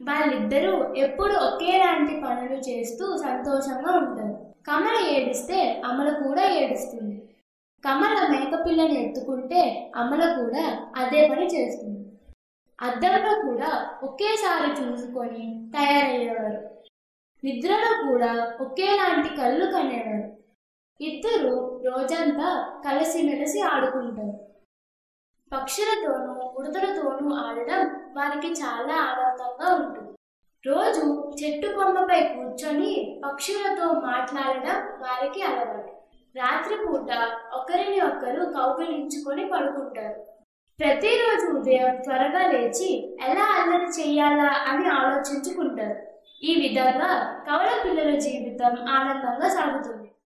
వాళ్ళిద్దరూ ఎప్పుడు ఒకేలాంటి పనులు చేస్తూ సంతోషంగా ఉంటారు కమల ఏడిస్తే అమల కూడా ఏడుస్తుంది కమల మేకపిల్లని ఎత్తుకుంటే అమల కూడా అదే పని చేస్తుంది అద్దంలో కూడా ఒకేసారి చూసుకొని తయారయ్యేవారు నిద్రలో కూడా ఒకేలాంటి కళ్ళు కనేవారు ఇద్దరు రోజంతా కలిసిమెలిసి ఆడుకుంటారు పక్షులతోనూ ఉడతలతోనూ ఆడడం వారికి చాలా ఆనందంగా ఉంటుంది రోజు చెట్టు కొమ్మపై కూర్చొని పక్షులతో మాట్లాడడం వారికి అలవాటు రాత్రిపూట ఒకరిని ఒకరు కౌగిలించుకొని పడుకుంటారు ప్రతిరోజు ఉదయం త్వరగా లేచి ఎలా అల్లరి చెయ్యాలా అని ఆలోచించుకుంటారు ఈ విధంగా కవల పిల్లల జీవితం ఆనందంగా సాగుతుంది